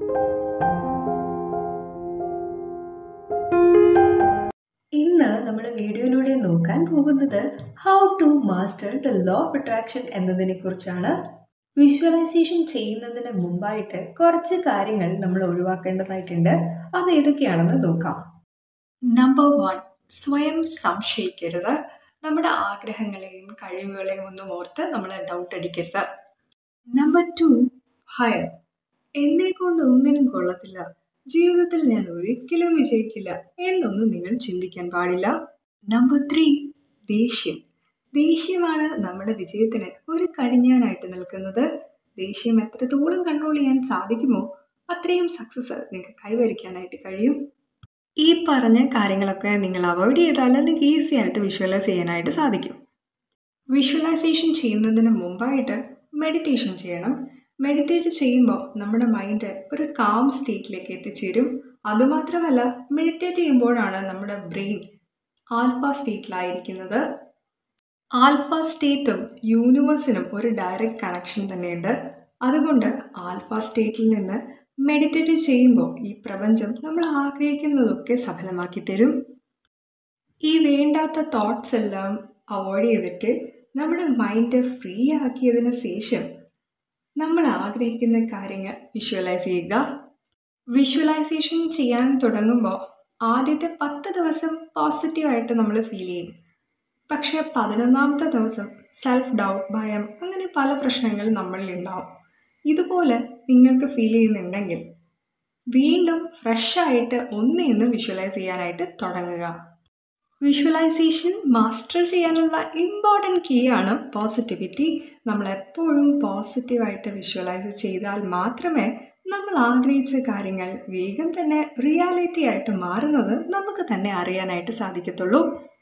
ഇന്ന് നമ്മൾ വീഡിയോയിലൂടെ നോക്കാൻ പോകുന്നത് how to master the law of attraction എന്നതിനെ കുറിച്ചാണ് വിഷ്വലൈസേഷൻ ചെയ്യുന്നതിന് മുമ്പായിട്ട് കുറച്ച് കാര്യങ്ങൾ നമ്മൾ ഒഴിവാക്കേണ്ടതായിട്ടുണ്ട് അത് ഏതൊക്കെയാണെന്ന് നോക്കാം നമ്പർ വൺ സ്വയം സംശയിക്കരുത് നമ്മുടെ ആഗ്രഹങ്ങളെയും കഴിവുകളെയും ഒന്നും ഓർത്ത് നമ്മൾ ഡൗട്ട് അടിക്കരുത് നമ്പർ ടു ഭയം എന്നെ കൊണ്ട് ഒന്നിനും കൊള്ളത്തില്ല ജീവിതത്തിൽ ഞാൻ ഒരിക്കലും വിജയിക്കില്ല എന്നൊന്നും നിങ്ങൾ ചിന്തിക്കാൻ പാടില്ല നമ്പർ ത്രീ ദേഷ്യം ദേഷ്യമാണ് നമ്മുടെ വിജയത്തിന് ഒരു കടിഞ്ഞാനായിട്ട് നിൽക്കുന്നത് ദേഷ്യം എത്രത്തോളം കൺട്രോൾ ചെയ്യാൻ സാധിക്കുമോ അത്രയും സക്സസ് നിങ്ങൾക്ക് കൈവരിക്കാനായിട്ട് കഴിയും ഈ പറഞ്ഞ കാര്യങ്ങളൊക്കെ നിങ്ങൾ അവോയ്ഡ് ചെയ്താൽ നിങ്ങൾക്ക് ഈസി ആയിട്ട് വിഷ്വലൈസ് ചെയ്യാനായിട്ട് സാധിക്കും വിഷ്വലൈസേഷൻ ചെയ്യുന്നതിന് മുമ്പായിട്ട് മെഡിറ്റേഷൻ ചെയ്യണം മെഡിറ്റേറ്റ് ചെയ്യുമ്പോൾ നമ്മുടെ മൈൻഡ് ഒരു കാം സ്റ്റേറ്റിലേക്ക് എത്തിച്ചേരും അതുമാത്രമല്ല മെഡിറ്റേറ്റ് ചെയ്യുമ്പോഴാണ് നമ്മുടെ ബ്രെയിൻ ആൽഫ സ്റ്റേറ്റിലായിരിക്കുന്നത് ആൽഫ സ്റ്റേറ്റും യൂണിവേഴ്സിനും ഒരു ഡയറക്റ്റ് കണക്ഷൻ തന്നെയുണ്ട് അതുകൊണ്ട് ആൽഫ സ്റ്റേറ്റിൽ നിന്ന് മെഡിറ്റേറ്റ് ചെയ്യുമ്പോൾ ഈ പ്രപഞ്ചം നമ്മൾ ആഗ്രഹിക്കുന്നതൊക്കെ സഫലമാക്കി തരും ഈ വേണ്ടാത്ത തോട്ട്സ് എല്ലാം അവോയ്ഡ് ചെയ്തിട്ട് നമ്മുടെ മൈൻഡ് ഫ്രീ ആക്കിയതിന് ശേഷം നമ്മൾ ആഗ്രഹിക്കുന്ന കാര്യങ്ങൾ വിഷ്വലൈസ് ചെയ്യുക വിഷ്വലൈസേഷൻ ചെയ്യാൻ തുടങ്ങുമ്പോൾ ആദ്യത്തെ പത്ത് ദിവസം പോസിറ്റീവായിട്ട് നമ്മൾ ഫീൽ ചെയ്യും പക്ഷേ പതിനൊന്നാമത്തെ ദിവസം സെൽഫ് ഡൗട്ട് ഭയം അങ്ങനെ പല പ്രശ്നങ്ങൾ നമ്മളിൽ ഉണ്ടാവും ഇതുപോലെ നിങ്ങൾക്ക് ഫീൽ ചെയ്യുന്നുണ്ടെങ്കിൽ വീണ്ടും ഫ്രഷായിട്ട് ഒന്നേന്ന് വിഷ്വലൈസ് ചെയ്യാനായിട്ട് തുടങ്ങുക വിഷ്വലൈസേഷൻ മാസ്റ്റർ ചെയ്യാനുള്ള ഇമ്പോർട്ടൻറ്റ് കീ ആണ് പോസിറ്റിവിറ്റി നമ്മൾ എപ്പോഴും പോസിറ്റീവായിട്ട് വിഷ്വലൈസ് ചെയ്താൽ മാത്രമേ നമ്മൾ ആഗ്രഹിച്ച കാര്യങ്ങൾ വേഗം തന്നെ റിയാലിറ്റി ആയിട്ട് മാറുന്നത് നമുക്ക് തന്നെ അറിയാനായിട്ട് സാധിക്കത്തുള്ളൂ